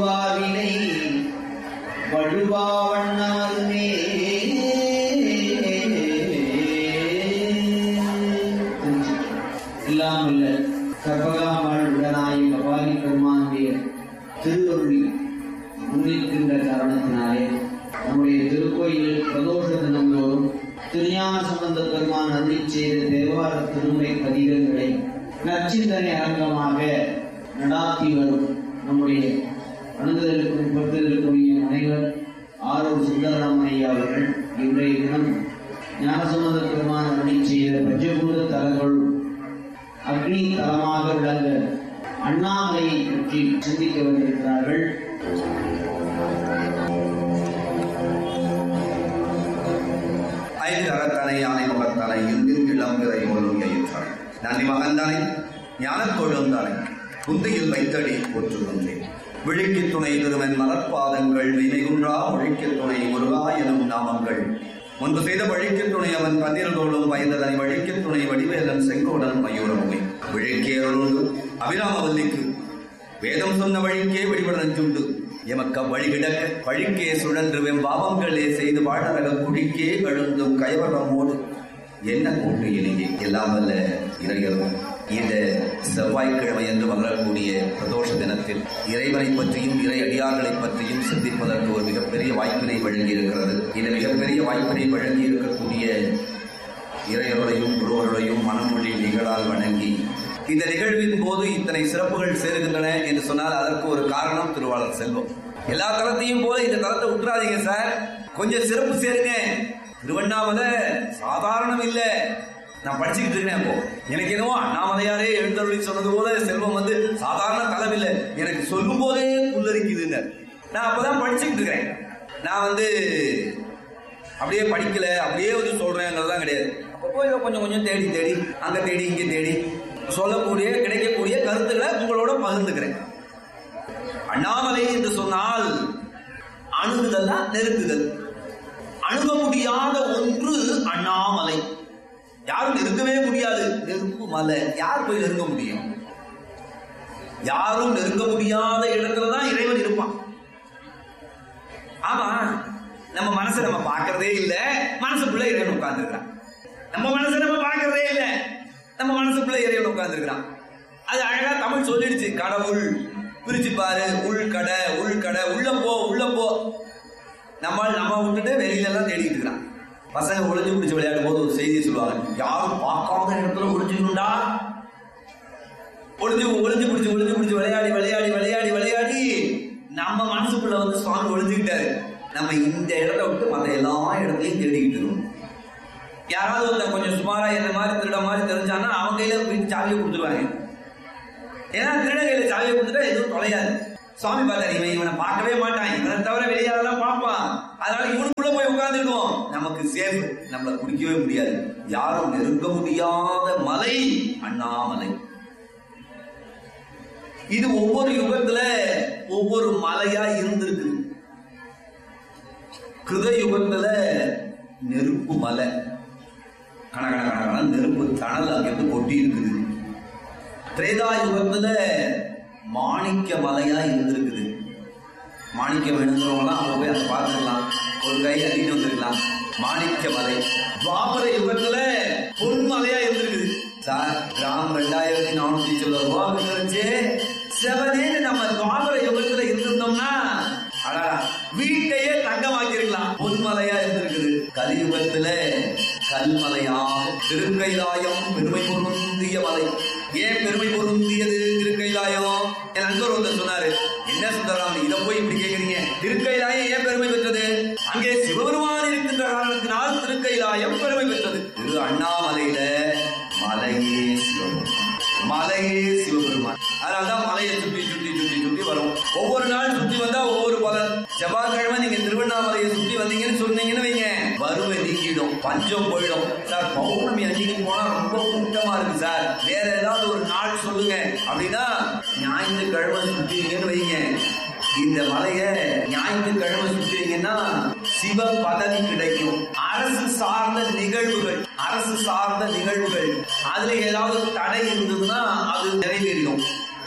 வழுவாவினை வழுவா வண்ணமதுமே எல்லாம் இல்ல கற்பகாமல் உடனாய் கபாலி பெருமானுடைய திருவருளி முன்னிற்கின்ற காரணத்தினாலே நம்முடைய திருக்கோயிலில் பிரதோஷ தினந்தோறும் திருஞான சம்பந்த பெருமான் அருளி செய்த தேவார திருமுறை பதிகங்களை நச்சிந்தனை அரங்கமாக நடாத்தி வரும் நம்முடைய அணுகுதலுக்கு உட்பட்டிருக்கக்கூடிய முனைவர் ஆரூர் சுந்தரராமன் ஐயா அவர்கள் இன்றைய தினம் ஞானசம்பந்த பெருமான் அருளி செய்த பஞ்சபூத தலங்கள் அக்னி தலமாக விளங்க அண்ணாமலையை பற்றி சிந்திக்க வந்திருக்கிறார்கள் ஐந்து அறத்தனை யானை முகத்தனை இந்தில் இளம்பிறை போலும் எயிற்றாள் நன்றி மகந்தனை ஞானக் கொழுந்தனை குந்தையில் வைத்தடி போற்றுகின்றேன் விழிக்கு துணை திருவன் மலர்பாதங்கள் வினைகுன்றா ஒழிக்கு துணை முருகா எனும் நாமங்கள் முன்பு செய்த வழிக்கு துணை அவன் பன்னிரல் தோளும் பயந்ததனை வழிக்கு துணை வடிவேலன் செங்கோடன் மயூரமுமே விழிக்கேருண்டு அபிராமவல்லிக்கு வேதம் சொன்ன வழிக்கே வெடிவடஞ்சுண்டு எமக்க வழிகிடக்க வழிக்கே சுழன்று வெம் பாவங்களே செய்து வாழரக குடிக்கே எழுந்தும் கைவரமோடு என்ன கூட்டு இணையே எல்லாம் வல்ல இறையரும் இந்த செவ்வாய்க்கிழமை என்று மலரக்கூடிய பிரதோஷ தினத்தில் இறைவனை பற்றியும் இறை அடியார்களை பற்றியும் சிந்திப்பதற்கு ஒரு மிகப்பெரிய வாய்ப்பினை வழங்கி இருக்கிறது இந்த மிகப்பெரிய வாய்ப்பினை வழங்கி இருக்கக்கூடிய இறையருளையும் குருவருளையும் மனமொழி நிகழால் வணங்கி இந்த நிகழ்வின் போது இத்தனை சிறப்புகள் சேருகின்றன என்று சொன்னால் அதற்கு ஒரு காரணம் திருவாளர் செல்வம் எல்லா தளத்தையும் போல இந்த தளத்தை விட்டுறாதீங்க சார் கொஞ்சம் சிறப்பு சேருங்க திருவண்ணாமலை சாதாரணம் இல்ல நான் படிச்சுக்கிட்டு இருக்கேன் அப்போ எனக்கு என்னவோ அண்ணாமலையாரே எழுந்தருளி சொன்னது போல செல்வம் வந்து சாதாரண தளம் இல்லை எனக்கு சொல்லும் போதே புல்லரிக்குதுன்னு நான் அப்பதான் படிச்சுக்கிட்டு இருக்கிறேன் நான் வந்து அப்படியே படிக்கல அப்படியே வந்து சொல்றேங்கிறதுலாம் கிடையாது அப்பப்போ இதை கொஞ்சம் கொஞ்சம் தேடி தேடி அங்க தேடி இங்க தேடி சொல்லக்கூடிய கிடைக்கக்கூடிய கருத்துக்களை உங்களோட பகிர்ந்துக்கிறேன் அண்ணாமலை என்று சொன்னால் அணுகுதல் நெருங்குதல் அணுக முடியாத ஒன்று அண்ணாமலை யாரும் நெருங்கவே முடியாது நெருப்பு மலை யார் போய் நெருங்க முடியும் யாரும் நெருங்க முடியாத இடத்துல தான் இறைவன் இருப்பான் ஆமா நம்ம மனசை நம்ம பார்க்கறதே இல்ல மனசுக்குள்ள இறைவன் உட்கார்ந்துருக்கிறான் நம்ம மனசை நம்ம பார்க்கறதே இல்ல நம்ம மனசுக்குள்ள இறைவன் உட்கார்ந்துருக்கிறான் அது அழகா தமிழ் சொல்லிடுச்சு கடவுள் பிரிச்சு பாரு உள்கடை உள்கடை உள்ள போ உள்ள போ நம்ம நம்ம விட்டுட்டு வெளியில எல்லாம் தேடிட்டு இருக்கிறான் பசங்க ஒளிஞ்சு பிடிச்சி விளையாடும் போது ஒரு செய்தி சொல்லுவாங்க யாரும் பார்க்காத இடத்துல ஒளிஞ்சுக்கணும்டா ஒளிஞ்சு ஒளிஞ்சு பிடிச்சி ஒளிஞ்சு பிடிச்சி விளையாடி விளையாடி விளையாடி விளையாடி நம்ம மனசுக்குள்ள வந்து சுவாமி ஒளிஞ்சுக்கிட்டாரு நம்ம இந்த இடத்த விட்டு மற்ற எல்லா இடத்துலையும் தேடிக்கிட்டு இருக்கணும் யாராவது ஒருத்தன் கொஞ்சம் சுமாரா என்ன மாதிரி திருட மாதிரி தெரிஞ்சான்னா அவங்க கையில வீட்டு சாவியை கொடுத்துருவாங்க ஏன்னா திருட கையில சாவியை கொடுத்துட்டா எதுவும் தொலையாது சுவாமி பார்த்தாரு இவன் இவனை பார்க்கவே மாட்டான் இவனை தவிர வெளியாரெல்லாம் பார்ப்பான் அதனால இவனுக்குள்ள போய் உட்கார்ந்துருக்கோம் நமக்கு சேஃப் நம்மளை குடிக்கவே முடியாது யாரும் நெருங்க முடியாத மலை அண்ணாமலை இது ஒவ்வொரு யுகத்துல ஒவ்வொரு மலையா இருந்திருக்கு கிருத யுகத்துல நெருப்பு மலை கண கண கண கண நெருப்பு தணல் அங்கிருந்து கொட்டி இருக்குது திரேதா யுகத்துல மாணிக்க மலையா இருந்திருக்குது மாணிக்கம் வேணுங்கிறவங்களாம் அவங்க போய் அதை பார்த்துக்கலாம் ஒரு கை அடிட்டு வந்துருக்கலாம் மாணிக்க மலை துவாபர யுகத்துல பொன் மலையா இருந்திருக்குது சார் கிராம் ரெண்டாயிரத்தி நானூத்தி சொல்ல ரூபா இருந்துச்சு செவனேன்னு நம்ம துவாபர யுகத்துல இருந்திருந்தோம்னா அடடா வீட்டையே தங்கமாக்கிருக்கலாம் பொன்மலையா இருந்திருக்குது கலியுகத்துல கல்மலையா திருக்கைலாயம் பெருமை பொருந்திய மலை ஏன் பெருமை பொருந்தியது திருக்கைலாயம் என் நண்பர் ஒருத்தர் சொன்னாரு என்ன சுந்தரம் இதை போய் இப்படி கேக்குறீங்க திருக்கைலாயம் ஏன் பெருமை பெற்றது அங்கே சிவபெருமான் இருக்கின்ற காரணத்தினால் திருக்கைலாயம் பெருமை பெற்றது திரு அண்ணாமலையில மலையே சிவபெருமான் மலையே சிவபெருமான் அதனால்தான் மலையை சுற்றி சுற்றி சுற்றி சுற்றி வரும் ஒவ்வொரு நாள் சுற்றி வந்தா ஒவ்வொரு பலன் செவ்வாய்க்கிழமை நீங்க திருவண்ணாமலையை சுற்றி வந்தீங்கன்னு சொன்னீங்கன்னு வைங்க வறுமை நீக்கிடும் பஞ்சம் போயிடும் சார் பௌர்ணமி அன்னைக்கு போனா ரொம்ப கூட்டமா இருக்கு சார் வேற ஏதாவது ஒரு நாள் சொல்லுங்க அப்படின்னா ஞாயிற்றுக்கிழமை சுற்றிங்கன்னு வைங்க இந்த மலைய ஞாயிற்றுக்கிழமை சுற்றுவீங்கன்னா சிவ பதவி கிடைக்கும் அரசு சார்ந்த நிகழ்வுகள் அரசு சார்ந்த நிகழ்வுகள் அதுல ஏதாவது தடை இருந்ததுன்னா அது நிறைவேறிடும்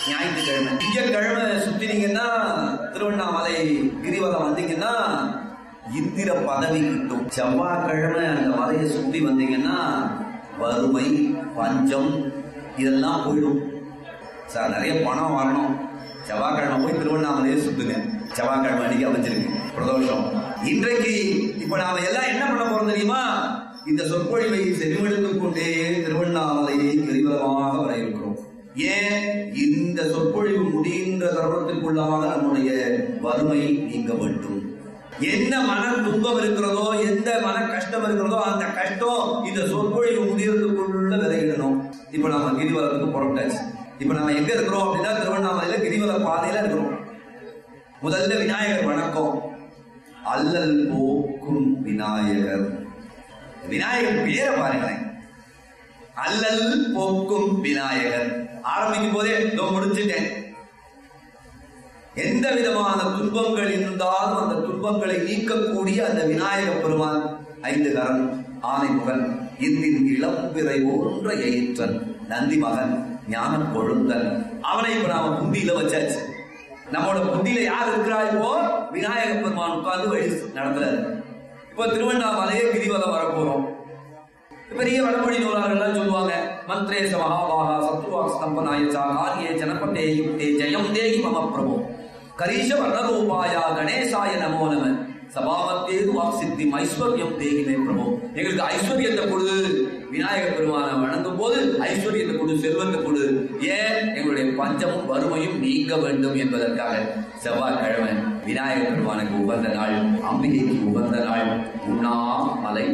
ஞாயிற்றுக்கிழமை திங்கட்கிழமை சுத்தினீங்கன்னா திருவண்ணாமலை கிரிவலம் வந்தீங்கன்னா இந்திர பதவி கிட்டும் செவ்வாய்க்கிழமை அந்த மலையை சுத்தி வந்தீங்கன்னா வறுமை பஞ்சம் இதெல்லாம் போயிடும் சார் நிறைய பணம் வரணும் செவ்வாய்க்கிழமை போய் திருவண்ணாமலையை சுத்துங்க செவ்வாய்க்கிழமை அன்னைக்கு அமைஞ்சிருக்கு பிரதோஷம் இன்றைக்கு இப்ப நாம எல்லாம் என்ன பண்ண போறோம் தெரியுமா இந்த சொற்பொழிவை செவிமடுத்துக் கொண்டே திருவண்ணாமலையை கிரிவலமாக வர இருக்கிறோம் ஏன் இந்த சொற்பொழிவு முடிகின்ற தருணத்திற்குள்ளாக நம்முடைய வறுமை நீங்க வேண்டும் என்ன மன துன்பம் இருக்கிறதோ எந்த மன கஷ்டம் இருக்கிறதோ அந்த கஷ்டம் இந்த சொற்பொழிவு முடியறதுக்குள்ள விதையிடணும் இப்ப நம்ம கிரிவலத்துக்கு புறப்பட்டாச்சு இப்ப நம்ம எங்க இருக்கிறோம் அப்படின்னா திருவண்ணாமலையில கிரிவல பாதையில இருக்கிறோம் முதல்ல விநாயகர் வணக்கம் அல்லல் போக்கும் விநாயகர் விநாயகர் பேரை பாருங்களேன் அல்லல் போக்கும் விநாயகர் ஆரம்பிக்கும் போதே இதோ முடிச்சுட்டேன் எந்த விதமான துன்பங்கள் இருந்தாலும் அந்த துன்பங்களை நீக்கக்கூடிய அந்த விநாயக பெருமான் ஐந்து கரன் ஆனை முகன் இந்தின் இளம்பிறை போன்ற எயிற்றன் நந்தி மகன் ஞான கொழுந்தன் அவனை இப்ப நாம புந்தியில வச்சாச்சு நம்மளோட புத்தியில யார் இருக்கிறா இப்போ விநாயக பெருமான் உட்கார்ந்து வழி நடத்துறாரு இப்போ திருவண்ணாமலையே கிரிவலம் வர போறோம் பெரிய வடமொழி நூலாளர்கள்லாம் சொல்லுவாங்க மந்திரேச மகாபாகா சத்ருவா ஸ்தம்பனாயச்சா காரியே ஜனபதே யுக்தே ஜெயம் தேகி மம பிரபு கரீஷ வர்ணரூபாயா கணேசாய நமோ நம சபாமத்தேது வாக்சித்தி ஐஸ்வர்யம் தேகிமே பிரபு எங்களுக்கு ஐஸ்வர்யத்தை கொடு விநாயகர் பெருமானை வணங்கும் போது ஐஸ்வர்யத்தை கொடு செல்வத்தை கொடு ஏன் எங்களுடைய பஞ்சமும் வறுமையும் நீங்க வேண்டும் என்பதற்காக செவ்வாய்க்கிழமை விநாயகர் பெருமானுக்கு உகந்த நாள் அம்பிகைக்கு உகந்த நாள் உண்ணாமலை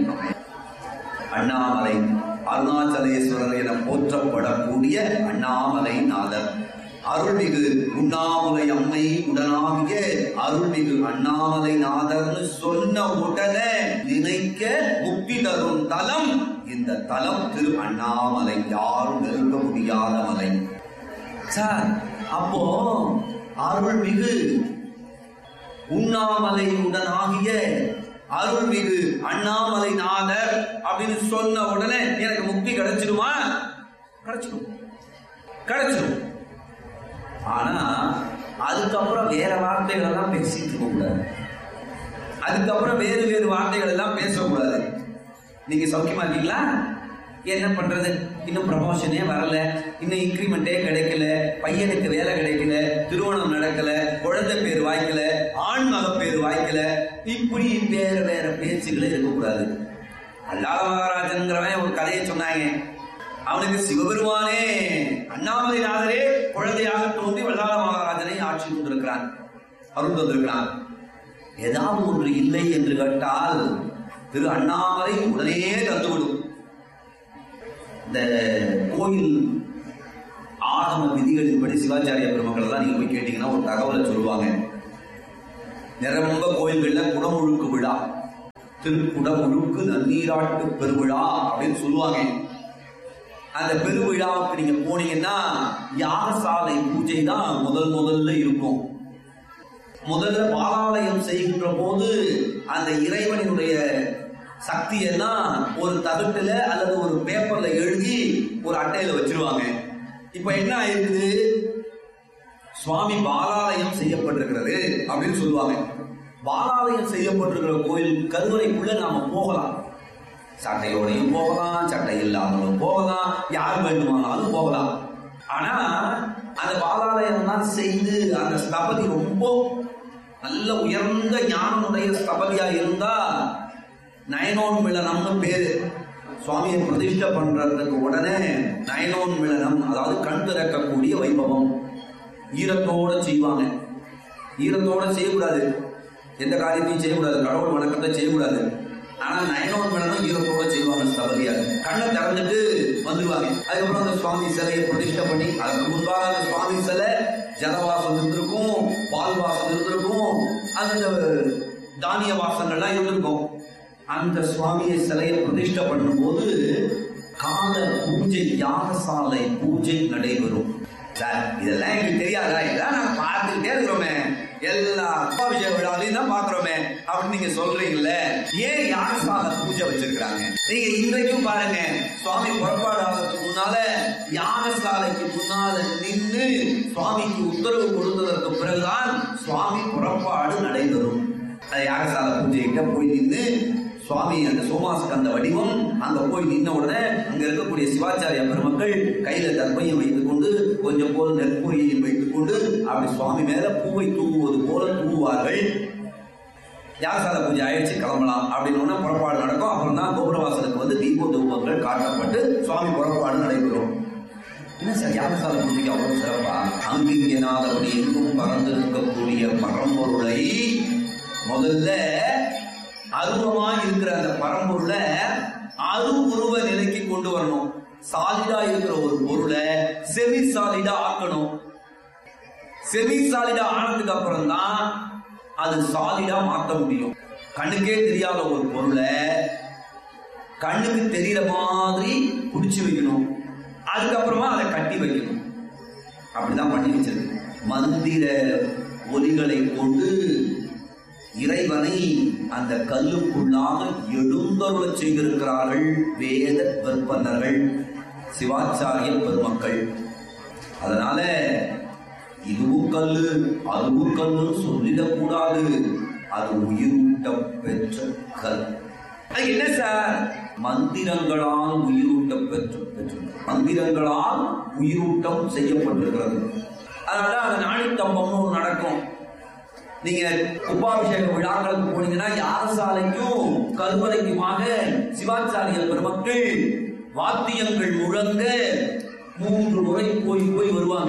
அண்ணாமலை அருணாச்சலேஸ்வரர் என போற்றப்படக்கூடிய அண்ணாமலை நாதர் அருள்மிகு உண்ணாமலை அம்மை உடனாகிய அருள்மிகு அண்ணாமலை நாதர்னு சொன்ன உடனே நினைக்க முக்தி தரும் தலம் இந்த தலம் திரு அண்ணாமலை யாரும் நெருங்க முடியாத மலை சார் அப்போ அருள்மிகு உண்ணாமலை உடனாகிய அருள்மிகு அண்ணாமலை நாதர் அப்படின்னு சொன்ன உடனே எனக்கு முக்தி கிடைச்சிடுமா கிடைச்சிடும் கிடைச்சிடும் ஆனா அதுக்கப்புறம் வேற வார்த்தைகள் எல்லாம் பேசிட்டு இருக்க கூடாது அதுக்கப்புறம் வேறு வேறு வார்த்தைகள் எல்லாம் பேசக்கூடாது நீங்க சௌக்கியமா இருக்கீங்களா என்ன பண்றது இன்னும் ப்ரமோஷனே வரல இன்னும் இன்க்ரிமெண்டே கிடைக்கல பையனுக்கு வேலை கிடைக்கல திருமணம் நடக்கல குழந்தை பேர் வாய்க்கல ஆண் மக பேர் வாய்க்கல இப்படி வேற வேற பேச்சுகளே இருக்கக்கூடாது அல்லாத மகாராஜன்கிறவன் ஒரு கதையை சொன்னாங்க அவனுக்கு சிவபெருமானே அண்ணாமலை நாதரே குழந்தையாக தோன்றி வல்லாள மகாராஜனை ஆட்சி கொண்டிருக்கிறான் அருள் தந்திருக்கிறான் ஏதாவது ஒன்று இல்லை என்று கேட்டால் திரு அண்ணாமலை உடனே தந்துவிடும் இந்த கோயில் ஆகம விதிகளின்படி சிவாச்சாரிய பெருமக்கள் எல்லாம் நீங்க போய் கேட்டீங்கன்னா ஒரு தகவலை சொல்லுவாங்க நிரம்ப கோயில்கள்ல குடமுழுக்கு விழா திருக்குடமுழுக்கு நன்னீராட்டு பெருவிழா அப்படின்னு சொல்லுவாங்க அந்த பெருவிழாவுக்கு நீங்க போனீங்கன்னா யாகசாலை பூஜை தான் முதல் முதல்ல இருக்கும் முதல்ல பாலாலயம் செய்கின்ற போது அந்த இறைவனினுடைய சக்தியெல்லாம் ஒரு தகட்டுல அல்லது ஒரு பேப்பர்ல எழுதி ஒரு அட்டையில வச்சிருவாங்க இப்ப என்ன ஆயிருக்குது சுவாமி பாலாலயம் செய்யப்பட்டிருக்கிறது அப்படின்னு சொல்லுவாங்க பாலாலயம் செய்யப்பட்டிருக்கிற கோயில் கருவறைக்குள்ள நாம போகலாம் சட்டையோடையும் போகலாம் சட்டை இல்லாமலும் போகலாம் யார் வேண்டுமானாலும் போகலாம் ஆனா அந்த பாலாலயம் தான் செய்து அந்த ஸ்தபதி ரொம்ப நல்ல உயர்ந்த ஞானமுடைய ஸ்தபதியா இருந்தா நயனோன் மிளனம்னு பேரு சுவாமியை பிரதிஷ்டை பண்றதுக்கு உடனே நயனோன் மிளனம் அதாவது கண் திறக்கக்கூடிய வைபவம் ஈரத்தோட செய்வாங்க ஈரத்தோட செய்யக்கூடாது எந்த காரியத்தையும் செய்யக்கூடாது கடவுள் வணக்கத்தை செய்யக்கூடாது ஆனா நயனோன் மிளனம் ஈரத்தோட செய்வாங்க ஸ்தபதியா கண்ணை திறந்துட்டு வந்துடுவாங்க அதுக்கப்புறம் அந்த சுவாமி சிலையை பிரதிஷ்டை பண்ணி அதுக்கு முன்பாக அந்த சுவாமி சிலை ஜலவாசம் இருந்திருக்கும் பால் வாசம் இருந்திருக்கும் அந்த தானிய வாசங்கள்லாம் இருந்திருக்கும் அந்த சுவாமியை சிலையை பிரதிஷ்டை பண்ணும்போது கால பூஜை யாகசாலை பூஜை நடைபெறும் சார் இதெல்லாம் எங்களுக்கு தெரியாதா இதெல்லாம் நான் பார்த்துக்கிட்டே இருக்கிறோமே எல்லா அப்பாபிஷேக விழாலையும் தான் பாக்குறோமே அப்படின்னு நீங்க சொல்றீங்கல்ல ஏன் யாகசால பூஜை வச்சிருக்காங்க நீங்க இன்றைக்கும் பாருங்க சுவாமி புறப்பாடு ஆகிறதுக்கு முன்னால யாகசாலைக்கு முன்னால நின்று சுவாமிக்கு உத்தரவு கொடுத்ததற்கு பிறகுதான் சுவாமி புறப்பாடு நடைபெறும் அந்த யாகசால பூஜைகிட்ட போய் நின்று சுவாமி அந்த சோமாஸ்கந்த வடிவம் அங்க போய் நின்ன உடனே அங்க இருக்கக்கூடிய சிவாச்சாரிய பெருமக்கள் கையில தர்ப்பையும் வைத்துக் கொண்டு கொஞ்சம் போல் நெற்பொறியையும் வைத்துக் கொண்டு அப்படி சுவாமி மேல பூவை தூவுவது போல தூவுவார்கள் யாகசால பூஜை ஆயிடுச்சு கிளம்பலாம் அப்படின்னு புறப்பாடு நடக்கும் அப்புறம் தான் கோபுரவாசலுக்கு வந்து தீப தூபங்கள் காட்டப்பட்டு சுவாமி புறப்பாடு நடைபெறும் என்ன சார் யாகசால பூஜைக்கு அவ்வளவு சிறப்பா அங்கிங்கனாதபடி எங்கும் பறந்து இருக்கக்கூடிய பரம்பொருளை முதல்ல அருவமா இருக்கிற அந்த பரம்பொருளை அருவுருவ நிலைக்கு கொண்டு வரணும் சாலிடா இருக்கிற ஒரு பொருளை செமி சாலிடா ஆக்கணும் செமி சாலிடா ஆனதுக்கு அப்புறம் தான் அது சாலிடா மாத்த முடியும் கண்ணுக்கே தெரியாத ஒரு பொருளை கண்ணுக்கு தெரியற மாதிரி பிடிச்சு வைக்கணும் அதுக்கப்புறமா அதை கட்டி வைக்கணும் அப்படிதான் பண்ணி வச்சிருக்கு மந்திர ஒலிகளை கொண்டு இறைவனை அந்த கல்லுக்குள்ளாக எழுந்தருளச் செய்திருக்கிறார்கள் வேத விற்பனர்கள் சிவாச்சாரிய பெருமக்கள் அதனால இதுவும் கல்லு அதுவும் கல்லுன்னு சொல்லிடக்கூடாது அது உயிரூட்ட பெற்ற கல் அது என்ன சார் மந்திரங்களால் உயிரூட்ட பெற்ற பெற்ற மந்திரங்களால் உயிரூட்டம் செய்யப்பட்டிருக்கிறது அதனால அந்த நாணித்தம்பம்னு ஒன்று நடக்கும் நீங்க உபாபிஷேக விழாக்களுக்கு போனீங்கன்னா யாகசாலைக்கும் கருவறைக்குமாக சிவாச்சாரிய பெருமக்கள் வாத்தியங்கள் முழங்க மூன்று முறை போய் போய் வருவாங்க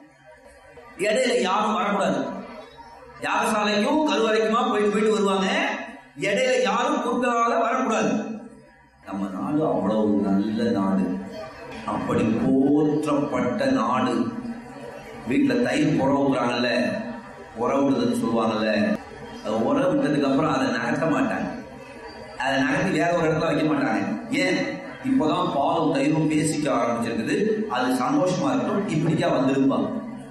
இடையில யாரும் வரக்கூடாது யாகசாலைக்கும் கருவறைக்குமா போயிட்டு போயிட்டு வருவாங்க இடையில யாரும் குறுக்கால வரக்கூடாது நம்ம நாடு அவ்வளவு நல்ல நாடு அப்படி போற்றப்பட்ட நாடு வீட்டுல தயிர் புற விடுறாங்கல்ல உர விடுதுன்னு சொல்லுவாங்கல்ல அது உர விட்டதுக்கு அப்புறம் அதை நகர்த்த மாட்டாங்க அதை நகர்த்தி வேற ஒரு இடத்துல வைக்க மாட்டாங்க ஏன் இப்போதான் பாலும் தயிரும் பேசிக்க ஆரம்பிச்சிருக்குது அது சந்தோஷமா இருக்கட்டும் இப்படிக்கா வந்திருப்பாங்க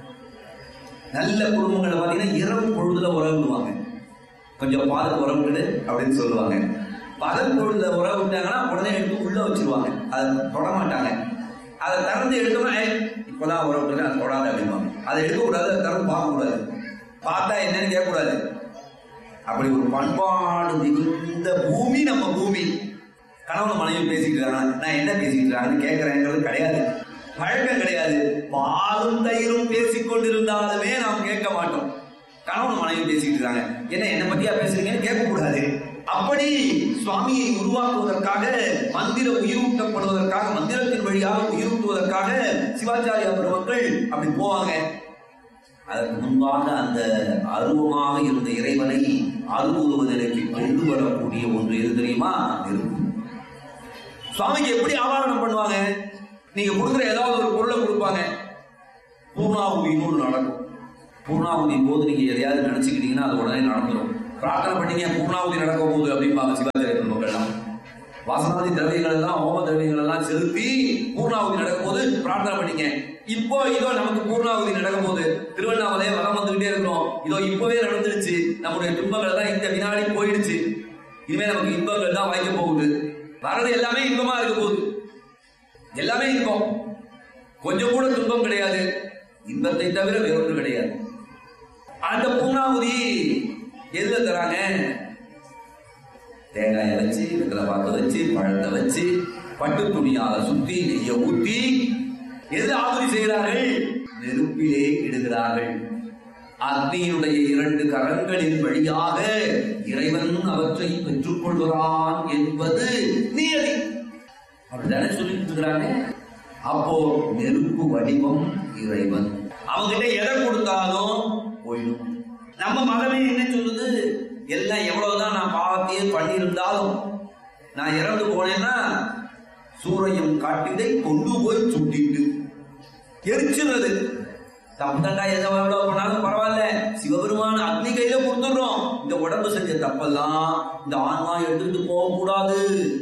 நல்ல குடும்பங்களை பார்த்தீங்கன்னா இரவு பொழுதுல உர விடுவாங்க கொஞ்சம் பாலுக்கு உர விட்டுடு அப்படின்னு சொல்லுவாங்க பகல் பொழுதுல உர விட்டாங்கன்னா உடனே எடுத்து உள்ள வச்சிருவாங்க அதை தொட மாட்டாங்க அதை திறந்து எடுத்தோம்னா "ஏய், இப்பதான் உர விட்டுருக்கேன் அதை தொடாத அப்படிம்பாங்க அதை எடுக்கக்கூடாது அதை திறந்து பார்க்கக்கூடாது பார்த்தா என்னன்னு கேட்கக்கூடாது அப்படி ஒரு பண்பாடு மிகுந்த பூமி நம்ம பூமி கணவன் மனைவி பேசிட்டு இருக்காங்க நான் என்ன பேசிட்டு இருக்காங்கன்னு கேட்கறேங்கிறது கிடையாது பழக்கம் கிடையாது பாலும் தயிரும் பேசிக் கொண்டிருந்தாலுமே நாம் கேட்க மாட்டோம் கணவன் மனைவி பேசிட்டு இருக்காங்க என்ன என்ன பத்தியா பேசுறீங்கன்னு கேட்கக்கூடாது அப்படி சுவாமியை உருவாக்குவதற்காக மந்திரம் உயிரூட்டப்படுவதற்காக மந்திரத்தின் வழியாக உயிரூட்டுவதற்காக சிவாச்சாரிய பெருமக்கள் அப்படி போவாங்க அதற்கு முன்பாக அந்த அருவமாக இருந்த இறைவனை அருவுருவ நிலைக்கு கொண்டு வரக்கூடிய ஒன்று எது தெரியுமா நெருப்பு சுவாமிக்கு எப்படி ஆவாகனம் பண்ணுவாங்க நீங்க கொடுக்குற ஏதாவது ஒரு பொருளை கொடுப்பாங்க பூர்ணாகுதின்னு ஒன்று நடக்கும் பூர்ணாகுதி போது நீங்க எதையாவது நினைச்சுக்கிட்டீங்கன்னா அது உடனே நடந்துடும் பிரார்த்தனை பண்ணீங்க பூர்ணாகுதி நடக்க போகுது அப்படிம்பாங்க சிவாச்சாரிய பெருமக்கள்லாம் வாசனாதி திரவியங்கள் எல்லாம் ஹோம திரவியங்கள் எல்லாம் செலுத்தி பூர்ணாகுதி நடக்கும் போது பிரார்த்தனை பண்ணீங்க இப்போ இதோ நமக்கு பூர்ணாகுதி நடக்கும் போது திருவண்ணாமலையே வரம் வந்துகிட்டே இருக்கிறோம் இதோ இப்பவே நடந்துருச்சு நம்முடைய துன்பங்கள் எல்லாம் இந்த வினாடி போயிடுச்சு இனிமே நமக்கு இன்பங்கள் தான் வாய்க்க போகுது வர்றது எல்லாமே இன்பமா இருக்க போகுது எல்லாமே இன்பம் கொஞ்சம் கூட துன்பம் கிடையாது இன்பத்தை தவிர வேறொன்று கிடையாது அந்த பூர்ணாகுதி எதுல தராங்க தேங்காயை வச்சு வெத்தலை பாக்க வச்சு பழத்தை வச்சு பட்டு துணியால சுத்தி நெய்ய ஊத்தி எது ஆகுதி செய்கிறார்கள் நெருப்பிலே இடுகிறார்கள் அக்னியினுடைய இரண்டு கரங்களின் வழியாக இறைவன் அவற்றை பெற்றுக் கொள்கிறான் என்பது நியதி அப்படித்தானே சொல்லிட்டு இருக்கிறாங்க அப்போ நெருப்பு வடிவம் இறைவன் அவங்கிட்ட எதை கொடுத்தாலும் போயிடும் நம்ம மதமே என்ன சொல்லுது எல்லாம் எவ்வளவுதான் நான் பாவத்தையே பண்ணியிருந்தாலும் நான் இறந்து போனேன்னா சூரியன் காட்டிடை கொண்டு போய் சுட்டிட்டு எரிச்சுறது தப்புதண்டா எதை எவ்வளவு பண்ணாலும் பரவாயில்ல சிவபெருமான அக்னி கையில கொடுத்துடுறோம் இந்த உடம்பு செஞ்ச தப்பெல்லாம் இந்த ஆன்மா எடுத்துட்டு போக கூடாது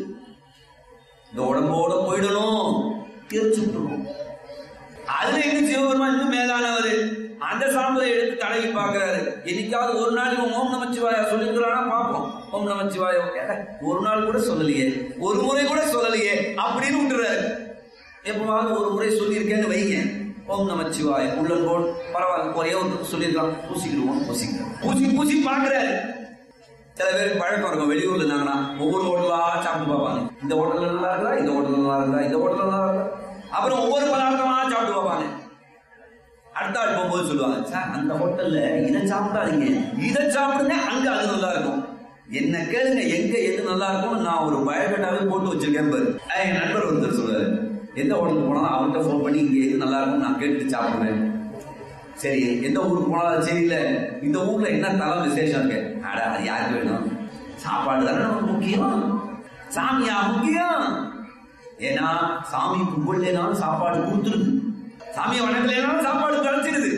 இந்த உடம்போட போயிடணும் எரிச்சு விட்டுருவோம் அதுல எங்க சிவபெருமான் இன்னும் மேலானவர் அந்த சாம்பலை எடுத்து தடவி பார்க்கிறாரு என்னைக்காவது ஒரு நாள் இவன் ஓம் நமச்சிவாயா சொல்லிக்கிறானா பார்ப்போம் ஓம் நமச்சிவாயா கேட்டா, ஒரு நாள் கூட சொல்லலையே ஒரு முறை கூட சொல்லலையே அப்படின்னு விட்டுறாரு எப்பவாவது ஒரு முறை சொல்லியிருக்கேன்னு வைங்க ஓம் நமச்சிவாய உள்ளங்கோள் பரவாயில்ல ஒரே ஒரு சொல்லியிருக்கலாம் பூசிக்கிடுவோம் பூசிக்கிறோம் பூசி பூசி பார்க்கிறாரு சில பேருக்கு பழக்கம் இருக்கும் வெளியூர்ல இருந்தாங்கன்னா ஒவ்வொரு ஹோட்டலா சாப்பிட்டு பார்ப்பாங்க இந்த ஹோட்டல்ல நல்லா இருக்கா இந்த ஹோட்டல்ல நல்லா இருக்கா இந்த ஹோட்டல்ல நல்லா இருக்கா அப்புறம் ஒவ்வொரு பதார்த்தமா சாப்பிட்டு பார்ப்பாங்க அடுத்த ஆள் போகும்போது சொல்லுவாங்க சார் அந்த ஹோட்டல்ல இதை சாப்பிடாதீங்க இதை சாப்பிடுங்க அங்க அது நல்லா இருக்கும் என்ன கேளுங்க எங்க எது நல்லா இருக்கும்னு நான் ஒரு பயோடேட்டாவே போட்டு வச்சிருக்கேன் பாரு அஹ் என் நண்பர் ஒருத்தர் சொல்லுவாரு எந்த ஹோட்டலுக்கு போனாலும் அவர்கிட்ட ஃபோன் பண்ணி இங்க எது நல்லா இருக்கும் நான் கேட்டுட்டு சாப்பிடுவேன் சரி எந்த ஊருக்கு போனாலும் சரி இல்ல இந்த ஊர்ல என்ன தலை விசேஷம் இருக்கு அட அது யாருக்கு வேணும் சாப்பாடு தானே நமக்கு முக்கியம் சாமியா முக்கியம் ஏன்னா சாமி கும்பிடலைனாலும் சாப்பாடு கொடுத்துருது சாமியை வணங்கலைனாலும் சாப்பாடு கிடைச்சிருது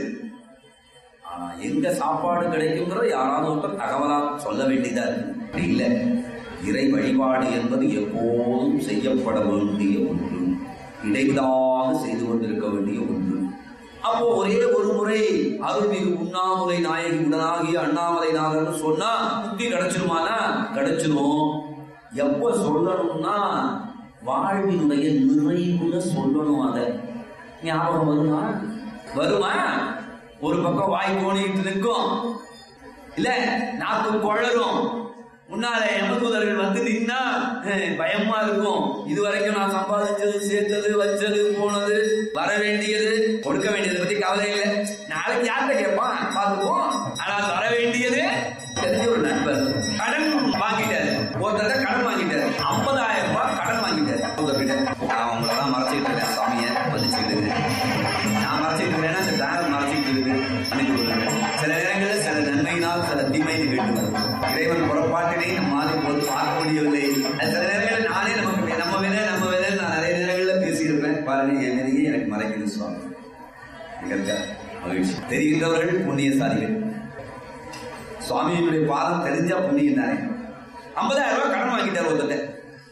ஆனா எங்க சாப்பாடு கிடைக்குங்கிறத யாராவது ஒருத்தர் தகவலா சொல்ல வேண்டியதா இருக்கு அப்படி இல்ல இறை வழிபாடு என்பது எப்போதும் செய்யப்பட வேண்டிய ஒன்று இடைவிடாது செய்து கொண்டிருக்க வேண்டிய ஒன்று அப்போ ஒரே ஒரு முறை அருள்மிகு உண்ணாமுலை நாயகி உடனாகிய அண்ணாமலை நாகர்னு சொன்னா முக்தி கிடைச்சிருமானா கிடைச்சிரும் எப்ப சொல்லணும்னா வாழ்வினுடைய நிறைவுல சொல்லணும் அதை ஞாபகம் வருமா வருமா ஒரு பக்கம் வாய் கோணிட்டு நிற்கும் இல்ல நாக்கு குழரும் முன்னால யமதூதர்கள் வந்து நின்னா அஹ், பயமா இருக்கும் இது வரைக்கும் நான் சம்பாதிச்சது சேர்த்தது வச்சது போனது வர வேண்டியது கொடுக்க வேண்டியதை பத்தி கவலை இல்லை நாளைக்கு யார்கிட்ட கேட்பான் பார்த்துக்குவோம் ஆனா வர வேண்டியது தெரிஞ்ச ஒரு நண்பர் கடன் வாங்கிட்டாரு ஒருத்தர் கடன் வாங்கிட்டாரு ஐம்பதாயிரம் ரூபாய் கடன் வாங்கிட்டாரு ஒருத்தர்கிட்ட நான் உங்களெல்லாம் மறைச்சிட்டு இருக்கேன் சாமியை மதிச்சுட்டு இருக்கேன் நான் மறைச்சிட்டு இருக்கேன்னா இந்த பேனர் மறைச்சிட்டு இருக்கு மன்னித்து கொள்ளுங்கள் சில நேரங்களில் சில நன்மையினால் சில தீமை நிகழ்ந்து வரும் இறைவன் புறப்பாட்டினை நம்மால் போது பார்க்க முடியவில்லை அது சில நேரங்களில் நானே நமக்கு வே- நம்ம வேலை நம்ம வேலை நான் நிறைய நேரங்களில் பேசியிருப்பேன் பாருங்க என் வேலையே எனக்கு மறைக்குது சுவாமி மிக மகிழ்ச்சி தெரிகின்றவர்கள் புண்ணியசாலிகள் சுவாமியினுடைய பாதம் தெரிஞ்சா புண்ணியம் தானே ஐம்பதாயிரம் ரூபாய் கடன் வாங்கிட்டார் ஒருத்தர்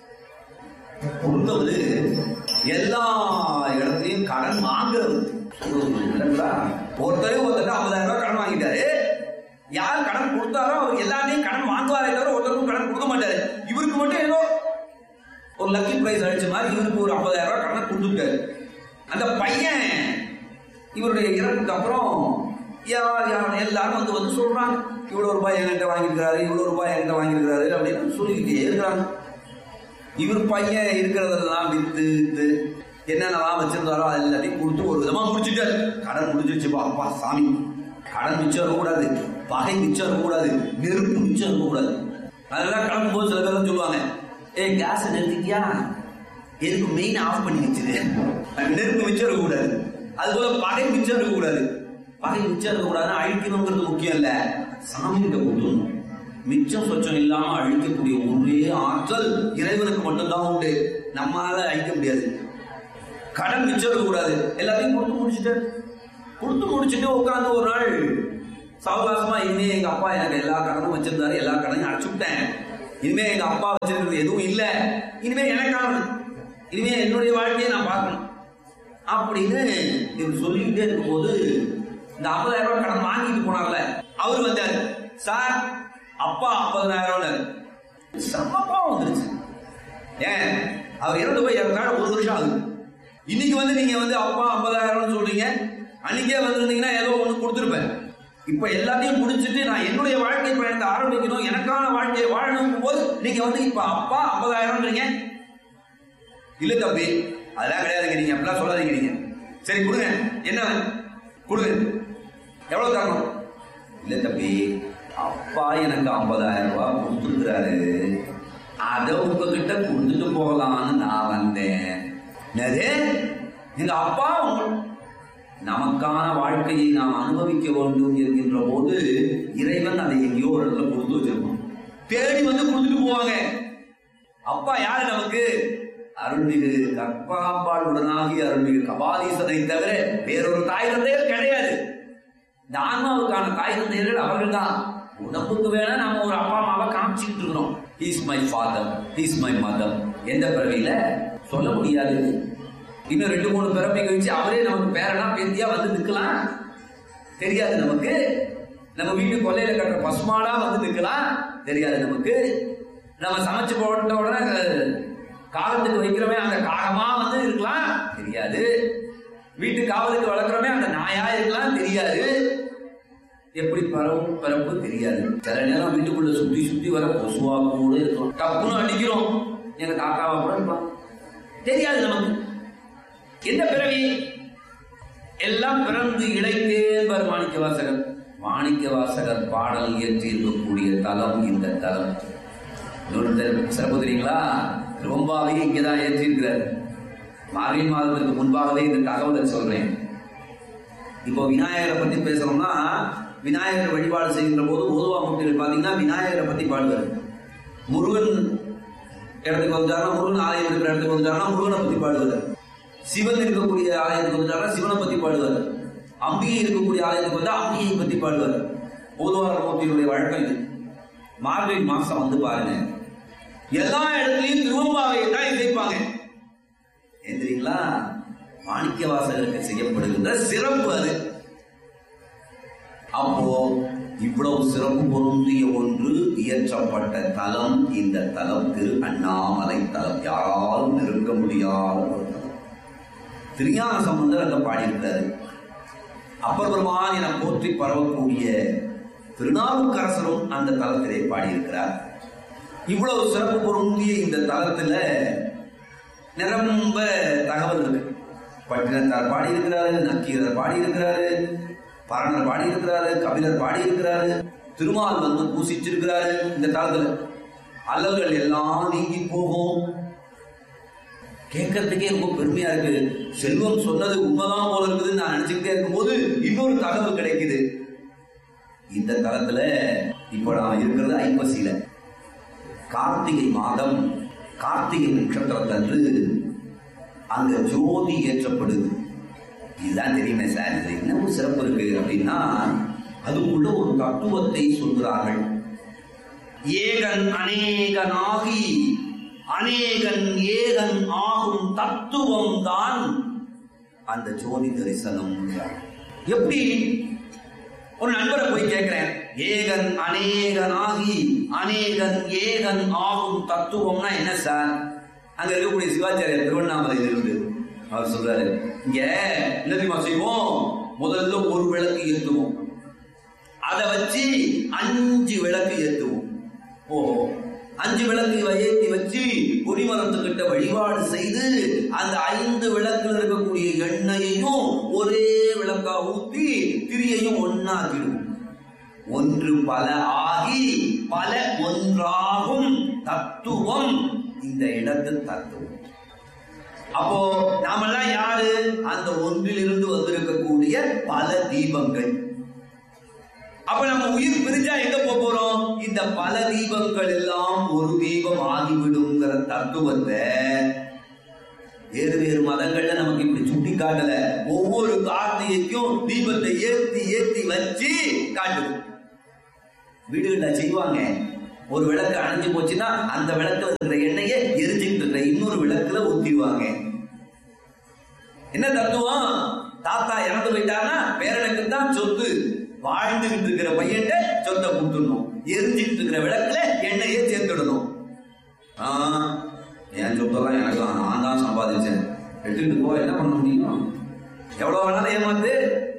கொடுத்தவரு எல்லா இடத்துலயும் கடன் வாங்குறது இல்லைங்களா ஒருத்தரே ஒருத்தர் ஐம்பதாயிரம் ரூபாய் கடன் வாங்கிட்டாரு யார் கடன் கொடுத்தாரோ அவர் எல்லாத்தையும் கடன் வாங்குவாரே தவிர ஒருத்தருக்கும் கடன் கொடுக்க மாட்டாரு இவருக்கு மட்டும் ஏதோ ஒரு லக்கி பிரைஸ் அடிச்ச மாதிரி இவருக்கு ஒரு ஐம்பதாயிரம் ரூபாய் கடனை கொடுத்துட்டாரு அந்த பையன் இவருடைய இறப்புக்கு அப்புறம் யார் யார் எல்லாரும் வந்து வந்து சொல்றாங்க இவ்வளவு ரூபாய் என்கிட்ட வாங்கியிருக்கிறாரு இவ்வளவு ரூபாய் என்கிட்ட வாங்கியிருக்கிறாரு அப்படின்னு சொல்லிக்கிட்டே இருக்கிறாங்க இவர் பையன் இருக்கிறதெல்லாம் வித்து வித்து என்னென்னலாம் வச்சிருந்தாரோ அது எல்லாத்தையும் கொடுத்து ஒரு விதமா முடிச்சுட்டாரு கடன் முடிஞ்சிருச்சுப்பா அப்பா சாமி கடன் மிச்சம் இருக்கக்கூடாது பகை மிச்சம் இருக்கக்கூடாது நெருப்பு மிச்சம் இருக்கக்கூடாது அதெல்லாம் கிளம்பும் போது சில பேர் சொல்லுவாங்க ஏய் கேஸ் நிறுத்திட்டியா எதுக்கு மெயின் ஆஃப் பண்ணி வச்சிரு நெருப்பு மிச்சம் இருக்கக்கூடாது அது போல பகை மிச்சம் இருக்கக்கூடாது பகை மிச்சம் இருக்கக்கூடாதுன்னா அழிக்கணுங்கிறது முக்கியம் இல்ல சாமி கிட்ட கொடுத்துடணும் மிச்சம் சொச்சம் இல்லாம அழிக்கக்கூடிய ஒரே ஆற்றல் இறைவனுக்கு மட்டும்தான் உண்டு நம்மளால அழிக்க முடியாது கடன் மிச்சம் இருக்கக்கூடாது எல்லாத்தையும் கொடுத்து முடிச்சுட்டு கொடுத்து முடிச்சுட்டு உட்காந்து ஒரு நாள் சாவகாசமா இனிமே எங்க அப்பா எனக்கு எல்லா கடனும் வச்சிருந்தாரு எல்லா கடனையும் அடைச்சு விட்டேன் இனிமே எங்க அப்பா வச்சிருக்கிறது எதுவும் இல்ல இனிமே எனக்கானது இனிமே என்னுடைய வாழ்க்கையை நான் பார்க்கணும் அப்படின்னு இவர் சொல்லிக்கிட்டே இருக்கும்போது இந்த ஐம்பதாயிரம் ரூபாய் கடன் வாங்கிட்டு போனார்ல அவர் வந்தாரு சார் அப்பா ஐம்பதாயிரம் செம்மப்பா வந்துருச்சு ஏன் அவர் இறந்து போய் இறந்தாரு ஒரு வருஷம் ஆகுது இன்னைக்கு வந்து நீங்க வந்து அப்பா ஐம்பதாயிரம்னு சொல்றீங்க அன்னைக்கே வந்திருந்தீங்கன்னா ஏதோ ஒண்ணு கொடுத்துருப்பேன் இப்ப எல்லாத்தையும் முடிச்சிட்டு நான் என்னுடைய வாழ்க்கை பயணத்தை ஆரம்பிக்கணும் எனக்கான வாழ்க்கையை வாழணும் போது நீங்க வந்து இப்ப அப்பா ஐம்பதாயிரம்ன்றீங்க இல்ல தம்பி அதெல்லாம் கிடையாதுங்க நீங்க அப்படிலாம் சொல்லாதீங்க நீங்க சரி கொடுங்க என்ன கொடுங்க எவ்வளவு தரணும் இல்ல தம்பி அப்பா எனக்கு ஐம்பதாயிரம் ரூபாய் கொடுத்துருக்கிறாரு அதை உங்ககிட்ட கொடுத்துட்டு போகலான்னு நான் வந்தேன் என்னது எங்க அப்பா உங்க- நமக்கான வாழ்க்கையை நாம் அனுபவிக்க வேண்டும் என்கின்ற போது இறைவன் அதை எங்கேயோ ஒரு இடத்துல கொடுத்து வச்சிருக்கோம் தேடி வந்து கொடுத்துட்டு போவாங்க அப்பா யாரு நமக்கு அருள்மிகு கற்பகாம்பாள் உடனாகி அருள்மிகு கபாலீசனை தவிர வேறொரு தாய் தந்தையர் கிடையாது இந்த ஆன்மாவுக்கான தாய் தந்தையர்கள் அவர்கள் தான் உடம்புக்கு வேணா நாம ஒரு அப்பா அம்மாவை காமிச்சுக்கிட்டு இருக்கிறோம் he's my father he's my mother எந்த பிறவியில சொல்ல முடியாது இன்னும் ரெண்டு மூணு பிறப்பை கழிச்சு அவரே நமக்கு பேரனா பேத்தியா வந்து நிக்கலாம் தெரியாது நமக்கு நம்ம வீட்டு கொல்லையில கட்டுற பசுமாடா வந்து நிக்கலாம் தெரியாது நமக்கு நம்ம சமைச்சு போட்ட உடனே அஹ், காகத்துக்கு வைக்கிறோமே அந்த காகமா வந்து இருக்கலாம் தெரியாது வீட்டு காவலுக்கு வளர்க்குறோமே அந்த நாயா இருக்கலாம் தெரியாது எப்படி பரவும் பரப்பு தெரியாது சில நேரம் வீட்டுக்குள்ள சுத்தி சுத்தி வர கொசுவா கூட இருக்கும் டப்புன்னு அடிக்கிறோம் எங்க காக்காவா கூட இருக்கலாம் தெரியாது நமக்கு எந்த பிறவி எல்லாம் பிறந்து இழைத்தேன் மாணிக்க வாசகர் மாணிக்க வாசகர் பாடல் இயற்றி இருக்கக்கூடிய தலம் இந்த தலம் இன்னொரு சிறப்பு தெரியுங்களா திருவம்பாவை இங்கதான் ஏற்றி இருக்கிறார் மார்கழி மாதத்துக்கு முன்பாகவே இந்த தகவலை சொல்றேன் இப்போ விநாயகரை பத்தி பேசுறோம்னா விநாயகர் வழிபாடு செய்கின்ற போது ஓதுவா முட்டிகள் பாத்தீங்கன்னா விநாயகரை பத்தி பாடுவார் முருகன் இடத்துக்கு வந்துட்டாருன்னா முருகன் ஆலயம் இருக்கிற இடத்துக்கு வந்துட்டாருன்னா முருகனை பத்தி பாடுவார் சிவன் இருக்கக்கூடிய ஆலயத்துக்கு வந்துட்டாருன்னா சிவனை பத்தி பாடுவார் அம்பிகை இருக்கக்கூடிய ஆலயத்துக்கு வந்தா அம்பிகையை பத்தி பாடுவார் ஓதுவார மூர்த்தியுடைய வழக்கம் இது மார்கழி மாசம் வந்து பாருங்க எல்லா இடத்துலயும் திருவம்பாவை தான் இசைப்பாங்க ஏன் தெரியுங்களா மாணிக்க வாசகருக்கு செய்யப்படுகின்ற சிறப்பு அது அப்போ இவ்வளவு சிறப்பு பொருந்திய ஒன்று இயற்றப்பட்ட தலம் இந்த தலம் திரு அண்ணாமலை தலம் யாராலும் நெருங்க முடியாத ஒரு தலம் திருஞான சம்பந்தர் அங்க பாடியிருக்கிறாரு அப்பர் பெருமான் என போற்றி பரவக்கூடிய திருநாவுக்கரசரும் அந்த தலத்திலே பாடியிருக்கிறார் இவ்வளவு சிறப்பு பொருந்திய இந்த தலத்துல நிரம்ப தகவல் இருக்கு பட்டினத்தார் பாடியிருக்கிறாரு நக்கீரர் பாடியிருக்கிறாரு பரணர் பாடியிருக்கிறாரு கபிலர் பாடியிருக்கிறாரு திருமால் வந்து பூசிச்சிருக்கிறாரு இந்த தலத்துல அல்லல்கள் எல்லாம் நீங்கி போகும் கேட்கறதுக்கே ரொம்ப பெருமையா இருக்கு செல்வம் சொன்னது உண்மைதான் போல இருக்குதுன்னு நான் நினைச்சுக்கிட்டே இருக்கும்போது இன்னொரு தகவல் கிடைக்குது இந்த தலத்துல இப்ப நான் இருக்கிறது ஐப்பசியில கார்த்திகை மாதம் கார்த்திகை நட்சத்திரத்தன்று அங்க ஜோதி ஏற்றப்படுது இதுதான் தெரியுமே சார் இது என்ன ஒரு சிறப்பு இருக்கு அப்படின்னா அதுக்குள்ள ஒரு தத்துவத்தை சொல்கிறார்கள் ஏகன் அநேகனாகி அநேகன் ஏகன் ஆகும் தத்துவம் தான் அந்த ஜோதி தரிசனம் எப்படி ஒரு நண்பரை போய் கேட்கிறேன் ஏகன் அநேகனாகி அநேகன் ஏகன் ஆகும் தத்துவம்னா என்ன சார் அங்க இருக்கக்கூடிய சிவாச்சாரியர் திருவண்ணாமலையில இருந்து அவர் சொல்றாரு இங்க என்ன தெரியுமா செய்வோம் முதல்ல ஒரு விளக்கு ஏற்றுவோம் அதை வச்சு அஞ்சு விளக்கு ஏற்றுவோம் ஓஹோ அஞ்சு விளக்கு ஏற்றி வச்சு கொடிமரத்துக்கிட்ட வழிபாடு செய்து அந்த ஐந்து விளக்குல இருக்கக்கூடிய எண்ணெயையும் ஒரே விளக்கா ஊத்தி திரியையும் ஒன்னாக்கிடுவோம் ஒன்று பல ஆகி பல ஒன்றாகும் தத்துவம் இந்த இடத்து தத்துவம் அப்போ நாமெல்லாம் யாரு அந்த ஒன்றிலிருந்து வந்திருக்கக்கூடிய பல தீபங்கள் அப்ப நம்ம உயிர் பிரிஞ்சா எங்க போக போறோம் இந்த பல தீபங்கள் எல்லாம் ஒரு தீபம் ஆகிவிடுங்கிற தத்துவத்தை வேறு வேறு மதங்கள்ல நமக்கு இப்படி சுட்டி காட்டல ஒவ்வொரு கார்த்திகைக்கும் தீபத்தை ஏத்தி ஏத்தி வச்சு காட்டுது வீடுகள்ல செய்வாங்க ஒரு விளக்கு அணைஞ்சு போச்சுன்னா அந்த விளக்குல இருக்கிற எண்ணெயை எரிஞ்சுக்கிட்டு இருக்கிற இன்னொரு விளக்குல ஊத்திடுவாங்க என்ன தத்துவம் தாத்தா இறந்து போயிட்டாருன்னா பேரனுக்கு தான் சொத்து வாழ்ந்துகிட்டு இருக்கிற பையன்ட்ட சொத்தை கொடுத்துடணும் எரிஞ்சுக்கிட்டு இருக்கிற விளக்குல எண்ணெயை சேர்த்துடணும் ஆ, என் சொத்தெல்லாம் எனக்கு தான். நான் தான் சம்பாதிச்சேன் எடுத்துக்கிட்டு போ என்ன பண்ண முடியும் எவ்வளவு வேணாலும் ஏமாத்து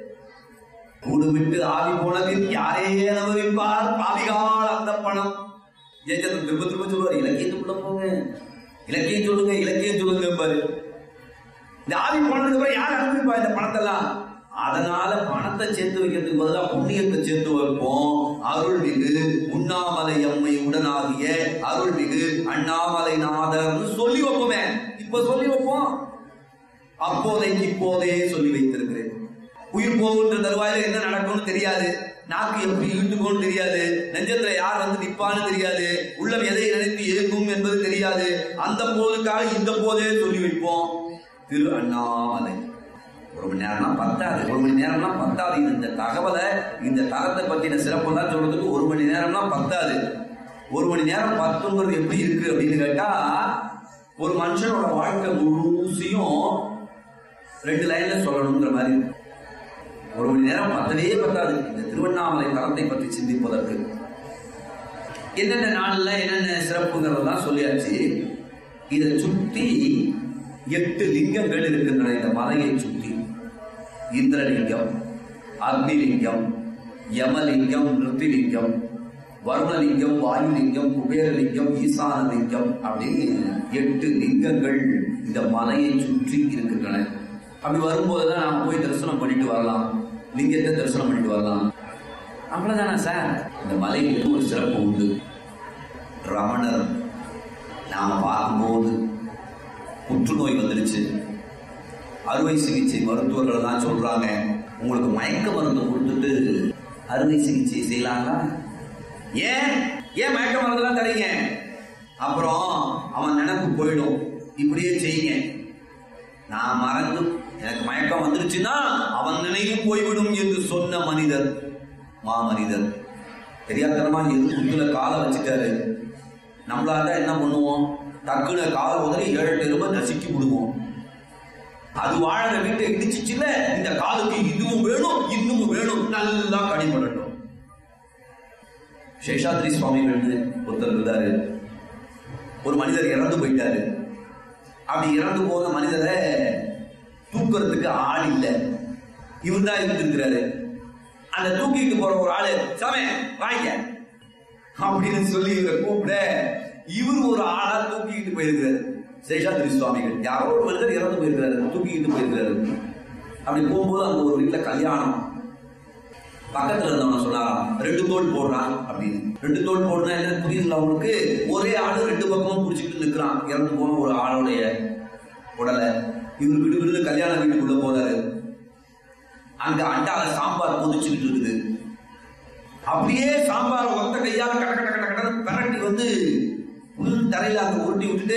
கூடு விட்டு ஆவி போனது யாரே அனுபவிப்பார் பாவிகால் அந்த பணம் ஜெயச்சந்திரன் திரும்ப திரும்ப சொல்லுவார் இலக்கியத்துக்குள்ள போங்க இலக்கியம் சொல்லுங்க இலக்கியம் சொல்லுங்க பாரு இந்த ஆவி போனதுக்கு அப்புறம் யார் அனுபவிப்பா இந்த பணத்தெல்லாம் அதனால பணத்தை சேர்த்து வைக்கிறதுக்கு பதிலாக புண்ணியத்தை சேர்த்து வைப்போம் அருள்மிகு உண்ணாமலை அம்மை உடனாகிய அருள்மிகு அண்ணாமலை நாதர்னு சொல்லி வைப்போமே இப்ப சொல்லி வைப்போம் அப்போதைக்கு இப்போதே சொல்லி வைத்திருக்கிறேன் உயிர் போகின்ற தருவாயில என்ன நடக்கும்னு தெரியாது நாக்கு எப்படி இழுத்துக்கோன்னு தெரியாது நெஞ்சத்துல யார் வந்து நிப்பான்னு தெரியாது உள்ளம் எதை நினைத்து ஏங்கும் என்பது தெரியாது அந்த போதுக்காக இந்த போதே சொல்லி வைப்போம் திரு அண்ணாமலை ஒரு மணி நேரம்னா பத்தாது ஒரு மணி நேரம்னா பத்தாது இந்த தகவலை இந்த தரத்தை பத்தின சிறப்பெல்லாம் சொல்றதுக்கு ஒரு மணி நேரம்னா பத்தாது ஒரு மணி நேரம் பத்துங்கிறது எப்படி இருக்கு அப்படின்னு கேட்டா ஒரு மனுஷனோட வாழ்க்கை முழுசையும் ரெண்டு லைன்ல சொல்லணுங்கிற மாதிரி இருக்கு. ஒரு மணி நேரம் பத்தவே பத்தாது இந்த திருவண்ணாமலை தலத்தை பற்றி சிந்திப்பதற்கு என்னென்ன நாள்ல என்னென்ன சிறப்புங்கிறதெல்லாம் சொல்லியாச்சு இதை சுத்தி எட்டு லிங்கங்கள் இருக்கின்றன இந்த மலையை சுத்தி இந்திரலிங்கம் அக்னிலிங்கம் யமலிங்கம் நிருத்திலிங்கம் வருணலிங்கம் வாயுலிங்கம் குபேரலிங்கம் ஈசானலிங்கம் அப்படின்னு எட்டு லிங்கங்கள் இந்த மலையை சுற்றி இருக்கின்றன அப்படி வரும்போதுதான் நாம போய் தரிசனம் பண்ணிட்டு வரலாம் லிங்கத்தை தரிசனம் பண்ணிட்டு வரலாம் அவ்வளவுதானா சார் இந்த மலையில் ஒரு சிறப்பு உண்டு ரமணர் நாம பார்க்கும்போது புற்றுநோய் வந்துடுச்சு அறுவை சிகிச்சை மருத்துவர்கள் தான் சொல்றாங்க உங்களுக்கு மயக்க மருந்து கொடுத்துட்டு அறுவை சிகிச்சை செய்யலாங்களா ஏன் ஏன் மயக்க மருந்துலாம் தரீங்க அப்புறம் அவன் நினைப்பு போயிடும் இப்படியே செய்யுங்க நான் மறந்து எனக்கு மயக்கம் வந்துருச்சுன்னா அவன் நினைவும் போய்விடும் என்று சொன்ன மனிதர் மாமனிதர் தெரியாதனமா எது குத்துல காலை வச்சுட்டாரு நம்மளா இருந்தா என்ன பண்ணுவோம் டக்குன்னு காலை உதறி ஏழு எட்டு எலும்பை நசுக்கி விடுவோம் அது வாழற வீட்டை இடிச்சுச்சுல இந்த காலுக்கு இதுவும் வேணும் இன்னும் வேணும் நல்லா கடிபடட்டும் சேஷாத்ரி சுவாமிகள்னு ஒருத்தர் இருந்தாரு ஒரு மனிதர் இறந்து போயிட்டாரு அப்படி இறந்து போன மனிதரை தூக்குறதுக்கு ஆள் இல்லை இவர் தான் இருந்திருக்கிறாரு அந்த தூக்கிட்டு போற ஒரு ஆளு சாமே வாங்க அப்படின்னு சொல்லி இவரை கூப்பிட இவர் ஒரு ஆளா தூக்கிட்டு போயிருக்கிறாரு சேஷாத்ரி சுவாமிகள் யாரோ ஒரு மனிதர் இறந்து போயிருக்கிறாரு தூக்கிட்டு போயிருக்கிறாரு அப்படி போகும்போது அங்க ஒரு வீட்டுல கல்யாணம் பக்கத்துல இருந்தவன் சொன்னாராம் ரெண்டு தோல் போடுறான் அப்படின்னு ரெண்டு தோல் போடுனா என்ன புரியுதுங்களா அவங்களுக்கு ஒரே ஆளு ரெண்டு பக்கமும் புடிச்சிட்டு நிக்கிறான் இறந்து போன ஒரு ஆளுடைய உடலை இவர் விடு விடுன்னு கல்யாண வீட்டுக்குள்ள போறாரு அங்க அண்டால சாம்பார் கொதிச்சுக்கிட்டு இருக்குது அப்படியே சாம்பார் ஒத்த கையால கட கட கட கடன்னு பிரட்டி வந்து புல் தரையில அங்க உருட்டி விட்டுட்டு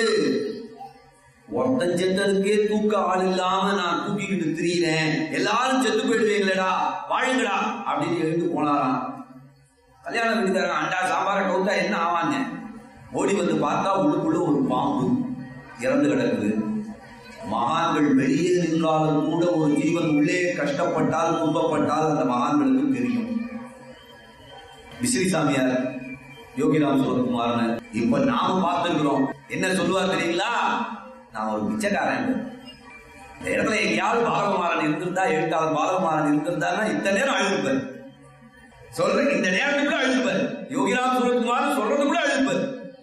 ஒருத்தன் செத்ததுக்கே தூக்க ஆள் இல்லாம நான் தூக்கிக்கிட்டு திரியிறேன் எல்லாரும் செத்து போயிடுவீங்களேடா வாழுங்கடா அப்படின்னு எழுந்து போனாராம் கல்யாண வீட்டுக்காரங்க அண்டா சாம்பாரை கவுத்தா என்ன ஆவாங்க ஓடி வந்து பார்த்தா உள்ளுக்குள்ள ஒரு பாம்பு இறந்து கிடக்குது மகான்கள் வெளியே நின்றாலும் கூட ஒரு ஜீவன் உள்ளே கஷ்டப்பட்டால் துன்பப்பட்டால் அந்த மகான்களுக்கு தெரியும் விசிறி சாமியார் யோகிராம் சிவகுமார்னு இப்ப நாம பார்த்திருக்கிறோம் என்ன சொல்லுவார் தெரியுங்களா நான் ஒரு பிச்சைக்காரன் இந்த இடத்துல எங்கேயாவது பாலகுமாரன் இருந்திருந்தா எழுத்தாளர் பாலகுமாரன் இருந்திருந்தாருன்னா இத்தனை நேரம் அழுதுப்பார் சொல்றேன் இந்த நேரத்துக்குள்ள அழுதுப்பார் யோகிராம் சிவகுமார் சொல்றதுக்குள்ள அழுதுப்பார்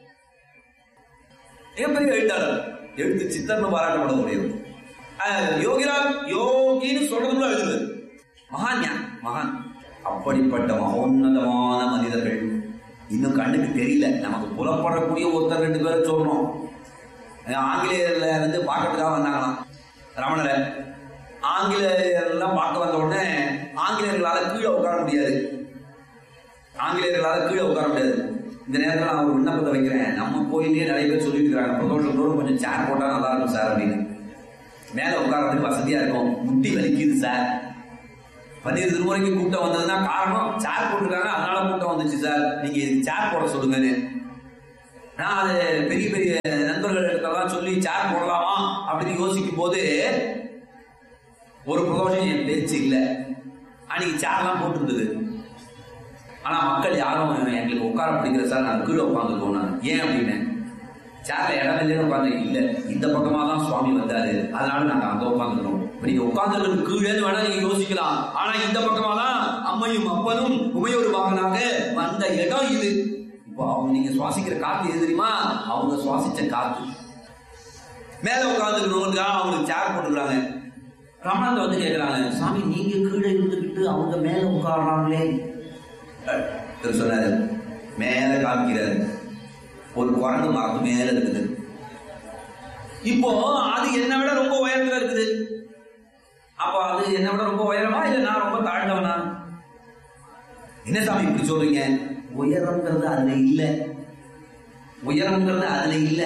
மிகப்பெரிய எழுத்தாளர் எழுத்து சித்தர்னு பாராட்டப்படக்கூடியவர் அஹ், யோகிராம் யோகின்னு சொல்றதுக்குள்ள எழுதுவார் மகான் ஞா- மகான் அப்படிப்பட்ட மகோன்னதமான மனிதர்கள் இன்னும் கண்ணுக்கு தெரியல நமக்கு புலப்படக்கூடிய ஒருத்தர் ரெண்டு பேரை சொல்றோம் அஹ் ஆங்கிலேயர்ல வந்து பார்க்கறதுக்காக வந்தாங்களாம் ரமணரை ஆங்கிலேயர்லாம் பார்க்க வந்த உடனே ஆங்கிலேயர்களால கீழே உட்கார முடியாது ஆங்கிலேயர்களால கீழே உட்கார முடியாது இந்த நேரத்தில் நான் ஒரு விண்ணப்பத்தை வைக்கிறேன் நம்ம கோயிலே நிறைய பேர் சொல்லிட்டு இருக்காங்க பிரதோஷம் தோறும் கொஞ்சம் சேர் போட்டா நல்லா இருக்கும் சார் அப்படின்னு மேல உட்கார்றதுக்கு வசதியா இருக்கும் முட்டி வலிக்குது சார் பன்னீர் திருமுறைக்கு கூட்டம் வந்ததுன்னா காரணம் சேர் போட்டிருக்காங்க அதனால கூட்டம் வந்துச்சு சார் நீங்க இதுக்கு சேர் போட சொல்லுங்கன்னு நான் அது பெரிய பெரிய நண்பர்களுக்கெல்லாம் சொல்லி சேர் போடலாமா அப்படின்னு யோசிக்கும் போது ஒரு பிரதோஷம் என் பேச்சு இல்லை அன்னைக்கு சேர்லாம் போட்டிருந்தது ஆனா மக்கள் யாரும் எங்களுக்கு உட்கார பிடிக்கிற சார் நான் கீழே உட்காந்துருக்கோம் நான் ஏன் அப்படின்னு சேர்ல இடம் இல்லைன்னு உட்காந்து இல்ல இந்த பக்கமா தான் சுவாமி வந்தாரு அதனால நாங்க அங்க உட்காந்துக்கிறோம் நீங்க உட்கார்ந்து கீழேன்னு வேணா நீங்க யோசிக்கலாம் ஆனா இந்த பக்கமா தான் அம்மையும் அப்பனும் உமையொரு மகனாக வந்த இடம் இது இப்போ அவங்க நீங்க சுவாசிக்கிற காத்து எது தெரியுமா அவங்க சுவாசிச்ச காத்து மேல உட்காந்துக்கணுங்கிறதுக்காக அவங்களுக்கு சேர் போட்டுக்கிறாங்க ரமணத்தை வந்து கேட்கிறாங்க சாமி நீங்க கீழே இருந்துக்கிட்டு அவங்க மேல உட்காடுறாங்களே இவர் சொன்னாரு மேல காமிக்கிறாரு ஒரு குரங்கு மரத்து மேல இருக்குது இப்போ அது என்னை விட ரொம்ப உயரத்துல இருக்குது அப்ப அது என்னை விட ரொம்ப உயரமா இல்ல நான் ரொம்ப தாழ்ந்தவனா என்ன சாமி இப்படி சொல்றீங்க உயரம்ங்கிறது அதுல இல்ல உயரம்ங்கிறது அதுல இல்ல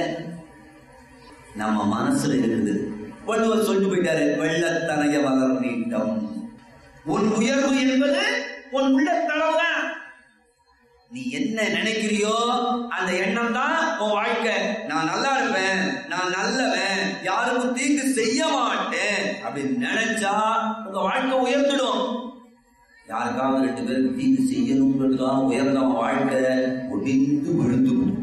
நம்ம மனசுல இருக்குது வள்ளுவர் சொல்லிட்டு போயிட்டாரு வெள்ளத்தனைய வளர் நீட்டம் உன் உயர்வு என்பது உன் உள்ளத்தளவுதான் நீ என்ன நினைக்கிறியோ அந்த எண்ணம் தான் உன் வாழ்க்கை நான் நல்லா இருப்பேன் நான் நல்லவன் யாருக்கும் தீங்கு செய்ய மாட்டேன் அப்படின்னு நினைச்சா உங்க வாழ்க்கை உயர்ந்துடும் யாருக்காவது ரெண்டு பேருக்கு தீங்கு செய்யணுங்கிறதுக்காக உயர்ந்தவன் வாழ்க்கை ஒடிந்து விழுந்து போகும்.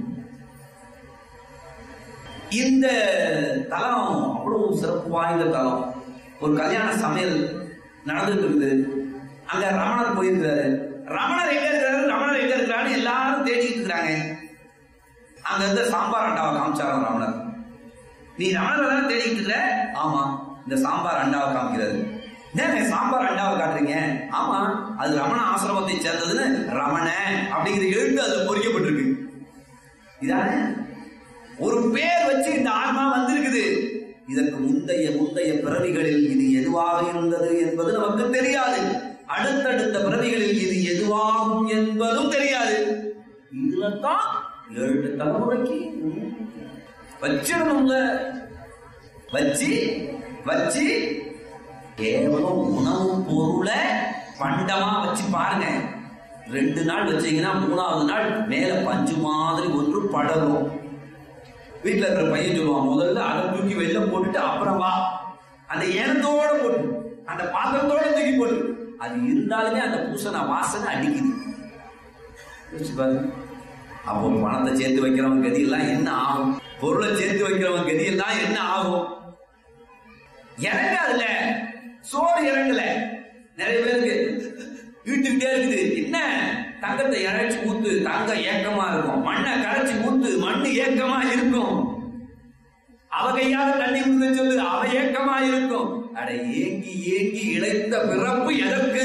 இந்த தலம் அவ்வளவு சிறப்பு வாய்ந்த தலம் ஒரு கல்யாண சமையல் நடந்துட்டு இருக்குது அங்க ரமணர் போயிருக்கிறாரு ரமணர் எங்க இருக்கிறாரு ரமணர் எங்க இருக்கிறாரு எல்லாரும் தேடிட்டு இருக்கிறாங்க அங்க இருந்த சாம்பார் அண்டாவை காமிச்சாராம் ரமணர் நீ ரமணரை தான் தேடிட்டு இருக்கிற ஆமா இந்த சாம்பார் அண்டாவை காமிக்கிறாரு ஏங்க சாம்பார் அண்டாவை காட்டுறீங்க ஆமா அது ரமண ஆசிரமத்தை சேர்ந்ததுன்னு ரமண அப்படிங்கிற எழுத்து அதுல பொறிக்கப்பட்டிருக்கு இதானே ஒரு பேர் வச்சு இந்த ஆன்மா வந்திருக்குது இதற்கு முந்தைய முந்தைய பிறவிகளில் இது எதுவாக இருந்தது என்பது நமக்கு தெரியாது அடுத்தடுத்த பிறவிகளில் இது எதுவாகும் என்பதும் தெரியாது இதுல தான் ஏழு தலைமுறைக்கு வச்சிடணுங்க வச்சு வச்சு கேவலம் உணவு பொருளை பண்டமா வச்சு பாருங்க ரெண்டு நாள் வச்சீங்கன்னா மூணாவது நாள் மேல பஞ்சு மாதிரி ஒன்று படரும் வீட்டுல இருக்கிற பையன் சொல்லுவான் முதல்ல அதை தூக்கி வெளில போட்டுட்டு அப்புறம் வா அந்த ஏனத்தோட போட்டு அந்த பாத்திரத்தோட தூக்கி போட்டு அது இருந்தாலுமே அந்த பூசண வாசனை அடிக்குது யோசிச்சு பாருங்க அப்போ பணத்தை சேர்த்து வைக்கிறவங்க கதியெல்லாம் என்ன ஆகும் பொருளை சேர்த்து வைக்கிறவங்க கதியெல்லாம் என்ன ஆகும் இறங்காதுல சோறு இறங்கல நிறைய பேருக்கு இழுத்துக்கிட்டே இருக்குது என்ன தங்கத்தை இறைச்சி ஊத்து தங்கம் ஏக்கமா இருக்கும் மண்ணை கரைச்சி ஊத்து மண்ணு ஏக்கமா இருக்கும் அவ கையால தண்ணி ஊத்த சொல்லு அவ ஏக்கமா இருக்கும் அட ஏங்கி ஏங்கி இழைத்த பிறப்பு எதற்கு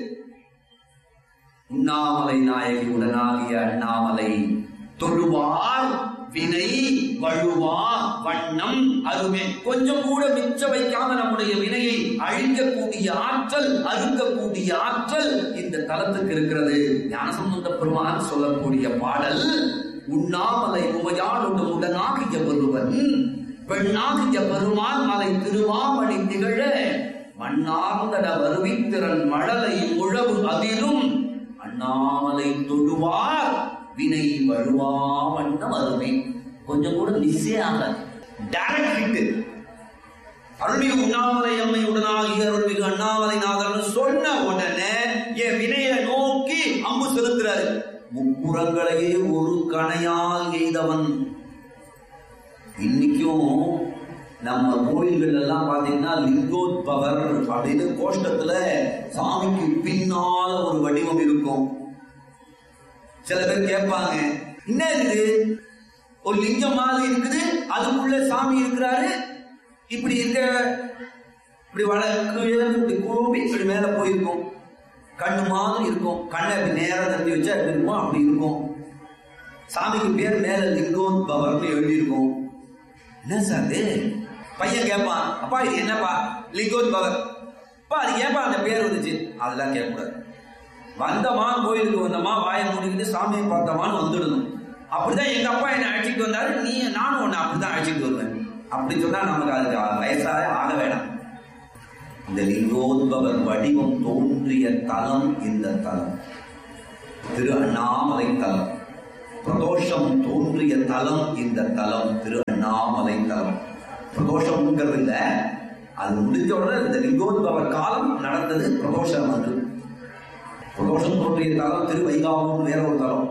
உண்ணாமலை நாயகி உடனாகிய அண்ணாமலை தொழுவார் வினை வழுவா வண்ணம் அதுமே கொஞ்சம் கூட மிச்ச வைக்காம நம்முடைய வினையை அழிக்கக்கூடிய ஆற்றல் அறுக்கக்கூடிய ஆற்றல் இந்த தலத்துக்கு இருக்கிறது ஞானசம்பந்த பெருமான் சொல்லக்கூடிய பாடல் உண்ணாமலை உமையாளோடு உடனாகிய பெருவன் பெண்ணாகிய பெருமான் மலை திருவாமணி திகழ மண்ணார்ந்தட வருவித்திறன் மழலை உழவு அதிரும் அண்ணாமலை தொழுவார் வினை வழுவா வண்ணம் அருமை கொஞ்சம் கூட மிஸ்ஸே ஆகாது டைரக்ட் ஹிட் அருள்மிகு உண்ணாமலை அம்மை உடனாகிய அருள்மிகு அண்ணாமலை நாதர்னு சொன்ன உடனே என் வினைய நோக்கி அம்பு செலுத்துறாரு முப்புறங்களையே ஒரு கணையால் எய்தவன் இன்னைக்கும் நம்ம கோயில்கள் எல்லாம் பாத்தீங்கன்னா லிங்கோத்பவர் அப்படின்னு கோஷ்டத்துல சாமிக்கு பின்னால ஒரு வடிவம் இருக்கும் சில பேர் கேட்பாங்க என்ன இது ஒரு லிங்கம் மாதிரி இருக்குது அதுக்குள்ள சாமி இருக்கிறாரு இப்படி இருக்க இப்படி வழக்கு இப்படி கூம்பி இப்படி மேல போயிருக்கும் கண்ணு மாதிரி இருக்கும் கண்ணை இப்படி நேரா தட்டி வச்சா எப்படி இருக்குமோ அப்படி இருக்கும் சாமிக்கு பேர் மேல லிங்கோத்பவர்னு எழுதியிருக்கும் என்ன சார் இது பையன் கேட்பான் அப்பா இது என்னப்பா லிங்கோத்பவர் அப்பா அது ஏன்பா அந்த பேர் வந்துச்சு அதெல்லாம் கேட்கக்கூடாது வந்தமா கோயிலுக்கு வந்தமா வாயை மூடிக்கிட்டு சாமியை பார்த்தமான்னு வந்துடணும் அப்படிதான் எங்க அப்பா என்னை அழைச்சிட்டு வந்தாரு நீ நானும் உன்னை அப்படிதான் அழைச்சிட்டு வருவேன் அப்படி சொன்னா நமக்கு அதுக்கு வயசாக ஆக வேணாம் இந்த லிங்கோத்பவர் வடிவம் தோன்றிய தலம் இந்த தலம் திரு அண்ணாமலை தலம் பிரதோஷம் தோன்றிய தலம் இந்த தலம் திரு அண்ணாமலை தலம் பிரதோஷம்ங்கிறது இல்ல அது முடிஞ்ச உடனே இந்த லிங்கோத்பவர் காலம் நடந்தது பிரதோஷம் அன்று பிரதோஷம் தோன்றிய தலம் திரு வைகாவூர் வேற ஒரு தலம்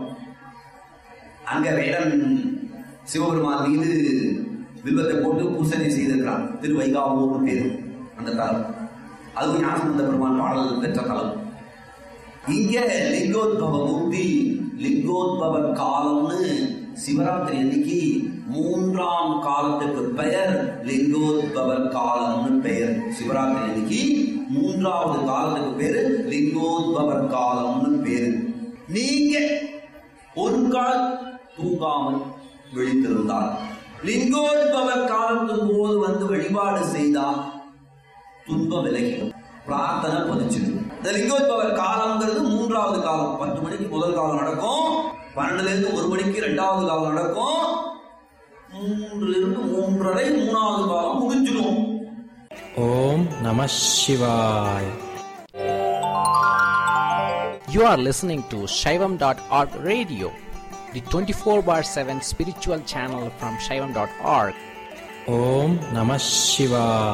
அங்க வேடன் சிவபெருமான் மீது வில்வத்தை போட்டு பூசணை செய்திருக்கிறான் திரு வைகாவூர் பேரு அந்த தலம் அது ஞானசம்பந்த பெருமான் பாடல் பெற்ற தலம் இங்க லிங்கோத்பவ மூர்த்தி லிங்கோத்பவ காலம்னு சிவராத்திரி அன்னைக்கு மூன்றாம் காலத்துக்கு பெயர் லிங்கோத்பவர் காலம்னு பெயர் சிவராத்திரி அன்னைக்கு மூன்றாவது காலத்துக்கு பேரு லிங்கோத்பவர் காலம்னு பேரு நீங்க ஒரு கால் தூங்காமல் விழித்திருந்தால் லிங்கோத்பவர் காலத்தின் போது வந்து வழிபாடு செய்தால் துன்பம் விலகிடும் பிரார்த்தனை பதிச்சிடும் இந்த லிங்கோத்பவர் காலம்ங்கிறது மூன்றாவது காலம் பத்து மணிக்கு முதல் காலம் நடக்கும் பன்னெண்டுல இருந்து ஒரு மணிக்கு ரெண்டாவது காலம் நடக்கும் மூன்றுல இருந்து மூன்றரை மூணாவது காலம் முடிஞ்சிடும் Om Namah Shivaya. You are listening to Shaivam.org radio, the 24 bar 7 spiritual channel from Shaivam.org. Om Namah Shivaya.